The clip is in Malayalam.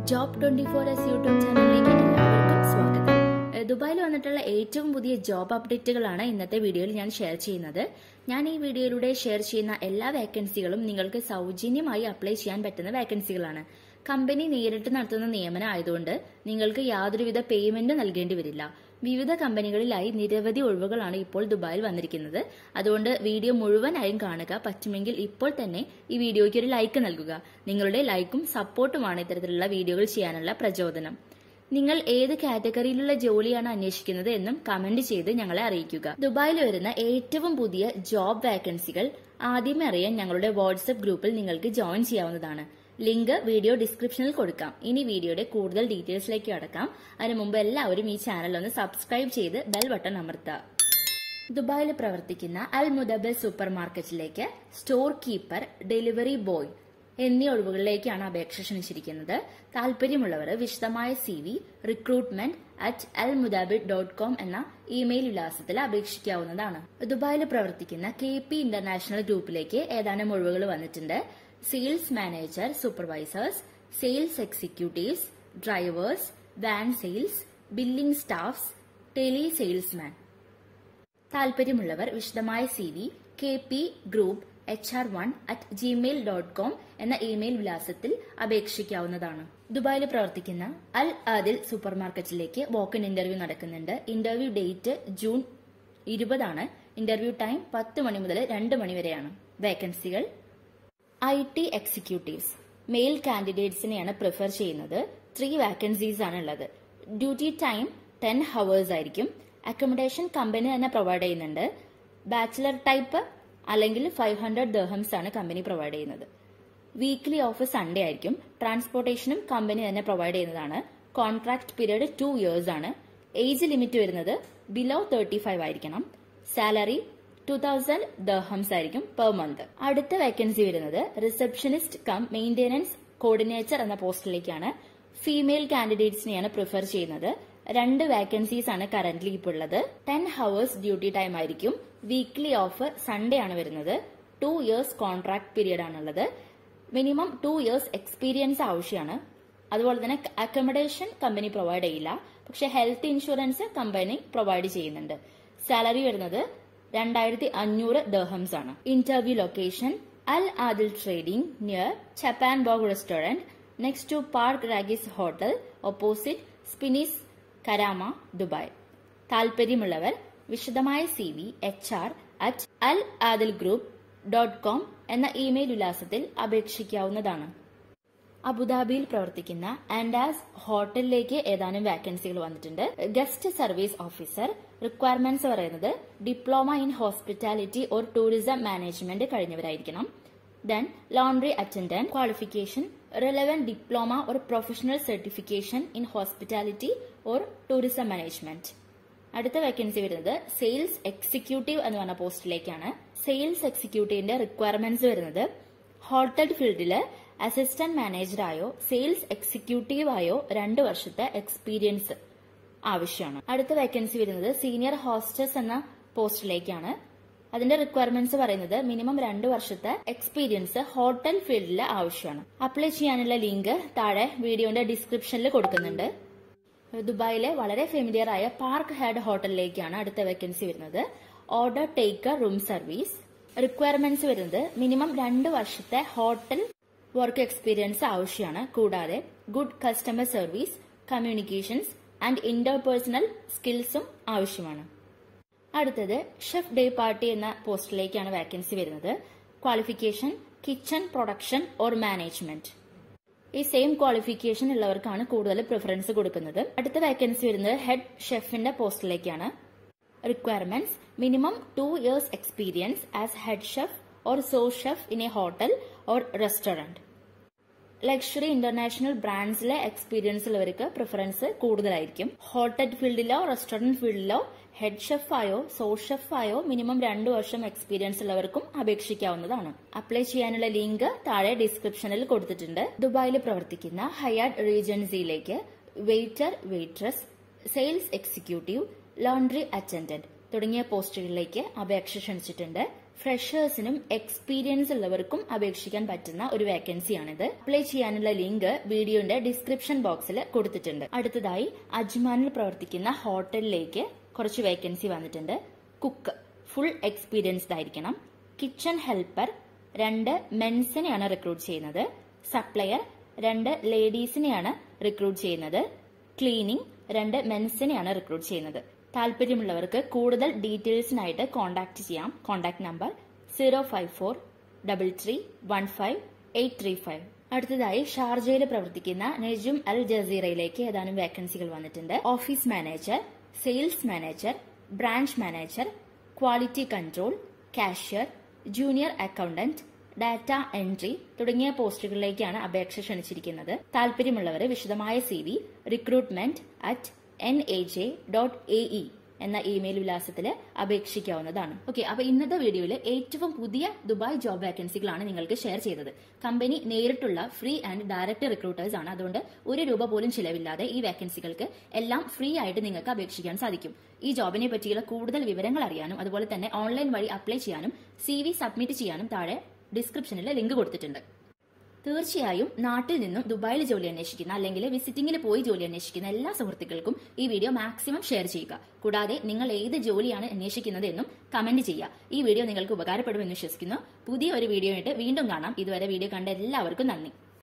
job twenty four S YouTube ചാനലിലേക്ക് എല്ലാവർക്കും സ്വാഗതം ഏഹ് ദുബായിൽ വന്നിട്ടുള്ള ഏറ്റവും പുതിയ ജോബ് അപ്ഡേറ്റുകളാണ് ഇന്നത്തെ വീഡിയോയിൽ ഞാൻ ഷെയർ ചെയ്യുന്നത് ഞാൻ ഈ വീഡിയോയിലൂടെ ഷെയർ ചെയ്യുന്ന എല്ലാ വേക്കൻസികളും നിങ്ങൾക്ക് സൗജന്യമായി അപ്ലൈ ചെയ്യാൻ പറ്റുന്ന വേക്കൻസികളാണ് കമ്പനി നേരിട്ട് നടത്തുന്ന നിയമനം ആയതുകൊണ്ട് നിങ്ങൾക്ക് യാതൊരുവിധ പേയ്മെന്റ് നൽകേണ്ടി വരില്ല വിവിധ കമ്പനികളിലായി നിരവധി ഒഴിവുകളാണ് ഇപ്പോൾ ദുബായിൽ വന്നിരിക്കുന്നത് അതുകൊണ്ട് വീഡിയോ മുഴുവനായും കാണുക പറ്റുമെങ്കിൽ ഇപ്പോൾ തന്നെ ഈ വീഡിയോയ്ക്ക് ഒരു ലൈക്ക് നൽകുക നിങ്ങളുടെ ലൈക്കും സപ്പോർട്ടുമാണ് ഇത്തരത്തിലുള്ള വീഡിയോകൾ ചെയ്യാനുള്ള പ്രചോദനം നിങ്ങൾ ഏത് കാറ്റഗറിയിലുള്ള ജോലിയാണ് അന്വേഷിക്കുന്നത് എന്നും കമന്റ് ചെയ്ത് ഞങ്ങളെ അറിയിക്കുക ദുബായിൽ വരുന്ന ഏറ്റവും പുതിയ ജോബ് വാക്കൻസികൾ ആദ്യമേ അറിയാൻ ഞങ്ങളുടെ വാട്സ്ആപ്പ് ഗ്രൂപ്പിൽ നിങ്ങൾക്ക് ജോയിൻ ചെയ്യാവുന്നതാണ് ലിങ്ക് വീഡിയോ ഡിസ്ക്രിപ്ഷനിൽ കൊടുക്കാം ഇനി വീഡിയോയുടെ കൂടുതൽ ഡീറ്റെയിൽസിലേക്ക് കടക്കാം അതിനു മുമ്പ് എല്ലാവരും ഈ ചാനൽ ഒന്ന് സബ്സ്ക്രൈബ് ചെയ്ത് ബെൽ ബട്ടൺ അമർത്തുക ദുബായിൽ പ്രവർത്തിക്കുന്ന അൽ മുദബൽ സൂപ്പർ മാർക്കറ്റിലേക്ക് സ്റ്റോർ കീപ്പർ ഡെലിവറി ബോയ് എന്നീ ഒഴിവുകളിലേക്കാണ് അപേക്ഷ ക്ഷണിച്ചിരിക്കുന്നത് താല്പര്യമുള്ളവർ വിശദമായ C V recruitment at Al Mudabid dot com എന്ന ഇമെയിൽ വിലാസത്തിൽ അപേക്ഷിക്കാവുന്നതാണ് ദുബായിൽ പ്രവർത്തിക്കുന്ന കെ പി ഇന്റർനാഷണൽ ഗ്രൂപ്പിലേക്ക് ഏതാനും ഒഴിവുകൾ വന്നിട്ടുണ്ട് sales manager supervisors sales executives drivers van sales billing staffs tele salesman താല്പര്യമുള്ളവർ വിശദമായ C V K P group H R one at Gmail dot com എന്ന ഇമെയിൽ വിലാസത്തിൽ അപേക്ഷിക്കാവുന്നതാണ് ദുബായിൽ പ്രവർത്തിക്കുന്ന അൽ ആദിൽ സൂപ്പർ മാർക്കറ്റിലേക്ക് വോക്ക് ഇൻ ഇന്റർവ്യൂ നടക്കുന്നുണ്ട് ഇന്റർവ്യൂ ഡേറ്റ് ജൂൺ ഇരുപതാണ് ഇന്റർവ്യൂ ടൈം പത്ത് മണി മുതൽ രണ്ട് മണി വരെയാണ് വേക്കൻസികൾ ഐ ടി എക്സിക്യൂട്ടീവ്സ് മെയിൽ കാൻഡിഡേറ്റ്സിനെയാണ് പ്രിഫർ ചെയ്യുന്നത് ത്രീ വാക്കൻസീസ് ആണ് ഉള്ളത് ഡ്യൂട്ടി ടൈം ടെൻ ഹവേഴ്സ് ആയിരിക്കും അക്കോമഡേഷൻ കമ്പനി തന്നെ പ്രൊവൈഡ് ചെയ്യുന്നുണ്ട് ബാച്ചിലർ ടൈപ്പ് അല്ലെങ്കിൽ ഫൈവ് ഹൺഡ്രഡ് ദർഹംസ് ആണ് കമ്പനി പ്രൊവൈഡ് ചെയ്യുന്നത് വീക്ക്ലി ഓഫ് സൺഡേ ആയിരിക്കും ട്രാൻസ്പോർട്ടേഷനും കമ്പനി തന്നെ പ്രൊവൈഡ് ചെയ്യുന്നതാണ് കോൺട്രാക്ട് പീരീഡ് ടു ഇയേഴ്സ് ആണ് ഏജ് ലിമിറ്റ് വരുന്നത് ബിലോ തേർട്ടി ഫൈവ് ആയിരിക്കണം സാലറി ടു തൗസൻഡ് ദർഹംസ് ആയിരിക്കും പെർ മന്ത് അടുത്ത വേക്കൻസി വരുന്നത് റിസപ്ഷനിസ്റ്റ് കം മെയിന്റനൻസ് കോർഡിനേറ്റർ എന്ന പോസ്റ്റിലേക്കാണ് ഫീമെയിൽ കാൻഡിഡേറ്റ്സിനെയാണ് പ്രിഫർ ചെയ്യുന്നത് രണ്ട് വേക്കൻസീസ് ആണ് കറന്റ്ലി ഇപ്പോൾ ഉള്ളത് ടെൻ ഹവേഴ്സ് ഡ്യൂട്ടി ടൈം ആയിരിക്കും വീക്ക്ലി ഓഫ് സൺഡേ ആണ് വരുന്നത് ടു ഇയേഴ്സ് കോൺട്രാക്ട് പീരീഡ് ആണുള്ളത് മിനിമം ടു ഇയേഴ്സ് എക്സ്പീരിയൻസ് ആവശ്യമാണ് അതുപോലെ തന്നെ അക്കോമഡേഷൻ കമ്പനി പ്രൊവൈഡ് ചെയ്യില്ല പക്ഷെ ഹെൽത്ത് ഇൻഷുറൻസ് കമ്പനി പ്രൊവൈഡ് ചെയ്യുന്നുണ്ട് സാലറി വരുന്നത് രണ്ടായിരത്തി അഞ്ഞൂറ് ദർഹംസ് ആണ് interview location Al Adil trading near Chappan Bhog restaurant next to park Regis hotel opposite Spinneys Karama Dubai താല്പര്യമുള്ളവർ വിശദമായ C V H R at Al Adil group dot com എന്ന ഇമെയിൽ വിലാസത്തിൽ അപേക്ഷിക്കാവുന്നതാണ് അബുദാബിയിൽ പ്രവർത്തിക്കുന്ന ആൻഡാസ് ഹോട്ടലിലേക്ക് ഏതാനും വാക്കൻസികൾ വന്നിട്ടുണ്ട് ഗസ്റ്റ് സർവീസ് ഓഫീസർ റിക്വയർമെന്റ്സ് പറയുന്നത് diploma in hospitality or tourism management കഴിഞ്ഞവരായിരിക്കണം then laundry attendant qualification relevant diploma or professional certification in hospitality or tourism management അടുത്ത വേക്കൻസി വരുന്നത് സെയിൽസ് എക്സിക്യൂട്ടീവ് എന്ന് പറഞ്ഞ പോസ്റ്റിലേക്കാണ് സെയിൽസ് എക്സിക്യൂട്ടീവിന്റെ റിക്വയർമെന്റ്സ് വരുന്നത് ഹോട്ടൽ ഫീൽഡില് അസിസ്റ്റന്റ് മാനേജറായോ സെയിൽസ് എക്സിക്യൂട്ടീവായോ രണ്ട് വർഷത്തെ എക്സ്പീരിയൻസ് ആവശ്യമാണ് അടുത്ത വേക്കൻസി വരുന്നത് സീനിയർ ഹോസ്റ്റസ് എന്ന പോസ്റ്റിലേക്കാണ് അതിന്റെ റിക്വയർമെന്റ്സ് പറയുന്നത് മിനിമം രണ്ട് വർഷത്തെ എക്സ്പീരിയൻസ് ഹോട്ടൽ ഫീൽഡിൽ ആവശ്യമാണ് അപ്ലൈ ചെയ്യാനുള്ള ലിങ്ക് താഴെ വീഡിയോന്റെ ഡിസ്ക്രിപ്ഷനിൽ കൊടുക്കുന്നുണ്ട് ദുബായിലെ വളരെ ഫെമിലിയർ ആയ പാർക്ക് ഹെഡ് ഹോട്ടലിലേക്കാണ് അടുത്ത വേക്കൻസി വരുന്നത് order taker room service requirements വരുന്നത് മിനിമം രണ്ട് വർഷത്തെ ഹോട്ടൽ വർക്ക് എക്സ്പീരിയൻസ് ആവശ്യമാണ് കൂടാതെ good customer service communications and interpersonal സ്കിൽസും ആവശ്യമാണ് അടുത്തത് ഷെഫ് ഡേ പാർട്ടി എന്ന പോസ്റ്റിലേക്കാണ് വാക്കൻസി വരുന്നത് qualification kitchen production or management ഈ സെയിം ക്വാളിഫിക്കേഷൻ ഉള്ളവർക്കാണ് കൂടുതൽ പ്രിഫറൻസ് കൊടുക്കുന്നത് അടുത്ത വേക്കൻസി വരുന്നത് ഹെഡ് ഷെഫിന്റെ പോസ്റ്റിലേക്കാണ് requirements minimum two years experience as head chef or sous chef in a hotel or restaurant luxury international ബ്രാൻഡ്സിലെ experience ഉള്ളവർക്ക് പ്രിഫറൻസ് കൂടുതലായിരിക്കും ഹോട്ടൽ ഫീൽഡിലോ റെസ്റ്റോറന്റ് ഫീൽഡിലോ ഹെഡ് ഷെഫായോ സോ ഷെഫായോ മിനിമം രണ്ടു വർഷം എക്സ്പീരിയൻസ് ഉള്ളവർക്കും അപേക്ഷിക്കാവുന്നതാണ് അപ്ലൈ ചെയ്യാനുള്ള ലിങ്ക് താഴെ ഡിസ്ക്രിപ്ഷനിൽ കൊടുത്തിട്ടുണ്ട് ദുബായിൽ പ്രവർത്തിക്കുന്ന ഹയാഡ് റീജൻസിയിലേക്ക് waiter waitress sales executive laundry attendant തുടങ്ങിയ പോസ്റ്റുകളിലേക്ക് അപേക്ഷ ക്ഷണിച്ചിട്ടുണ്ട് ഫ്രഷേഴ്സിനും എക്സ്പീരിയൻസ് ഉള്ളവർക്കും അപേക്ഷിക്കാൻ പറ്റുന്ന ഒരു വേക്കൻസിയാണിത് അപ്ലൈ ചെയ്യാനുള്ള ലിങ്ക് വീഡിയോന്റെ ഡിസ്ക്രിപ്ഷൻ ബോക്സിൽ കൊടുത്തിട്ടുണ്ട് അടുത്തതായി അജ്മാനിൽ പ്രവർത്തിക്കുന്ന ഹോട്ടലിലേക്ക് കുറച്ച് വേക്കൻസി വന്നിട്ടുണ്ട് കുക്ക് ഫുൾ എക്സ്പീരിയൻസ്ഡ് ആയിരിക്കണം കിച്ചൺ ഹെൽപ്പർ രണ്ട് മെൻസിനെയാണ് റിക്രൂട്ട് ചെയ്യുന്നത് സപ്ലയർ രണ്ട് ലേഡീസിനെയാണ് റിക്രൂട്ട് ചെയ്യുന്നത് ക്ലീനിങ് രണ്ട് മെൻസിനെയാണ് റിക്രൂട്ട് ചെയ്യുന്നത് താല്പര്യമുള്ളവർക്ക് കൂടുതൽ ഡീറ്റെയിൽസിനായിട്ട് കോൺടാക്ട് ചെയ്യാം contact number zero five four double three one five eight three five അടുത്തതായി ഷാർജയിൽ പ്രവർത്തിക്കുന്ന നെജും അൽ ജസീറയിലേക്ക് ഏതാനും വേക്കൻസികൾ വന്നിട്ടുണ്ട് office manager sales manager branch manager quality control cashier junior accountant data entry തുടങ്ങിയ പോസ്റ്റുകളിലേക്കാണ് അപേക്ഷ ക്ഷണിച്ചിരിക്കുന്നത് താല്പര്യമുള്ളവർ വിശദമായ C V recruitment at N A J dot A E എന്ന ഇമെയിൽ വിലാസത്തിൽ അപേക്ഷിക്കാവുന്നതാണ് ഓക്കെ അപ്പൊ ഇന്നത്തെ വീഡിയോയിൽ ഏറ്റവും പുതിയ ദുബായ് ജോബ് വാക്കൻസികളാണ് നിങ്ങൾക്ക് ഷെയർ ചെയ്തത് കമ്പനി നേരിട്ടുള്ള ഫ്രീ ആൻഡ് ഡയറക്റ്റ് റിക്രൂട്ടേഴ്സ് ആണ് അതുകൊണ്ട് ഒരു രൂപ പോലും ചിലവില്ലാതെ ഈ വാക്കൻസികൾക്ക് എല്ലാം ഫ്രീ ആയിട്ട് നിങ്ങൾക്ക് അപേക്ഷിക്കാൻ സാധിക്കും ഈ ജോബിനെ പറ്റിയുള്ള കൂടുതൽ വിവരങ്ങൾ അറിയാനും അതുപോലെ തന്നെ ഓൺലൈൻ വഴി അപ്ലൈ ചെയ്യാനും സി വി സബ്മിറ്റ് ചെയ്യാനും താഴെ ഡിസ്ക്രിപ്ഷനിൽ ലിങ്ക് കൊടുത്തിട്ടുണ്ട് തീർച്ചയായും നാട്ടിൽ നിന്നും ദുബായിൽ ജോലി അന്വേഷിക്കുന്ന അല്ലെങ്കിൽ വിസിറ്റിംഗിൽ പോയി ജോലി അന്വേഷിക്കുന്ന എല്ലാ സുഹൃത്തുക്കൾക്കും ഈ വീഡിയോ മാക്സിമം ഷെയർ ചെയ്യുക കൂടാതെ നിങ്ങൾ ഏത് ജോലിയാണ് അന്വേഷിക്കുന്നത് എന്നും കമന്റ് ചെയ്യുക ഈ വീഡിയോ നിങ്ങൾക്ക് ഉപകാരപ്പെടുമെന്ന് വിശ്വസിക്കുന്നു പുതിയ ഒരു വീഡിയോ ആയിട്ട് വീണ്ടും കാണാം ഇതുവരെ വീഡിയോ കണ്ട എല്ലാവർക്കും നന്ദി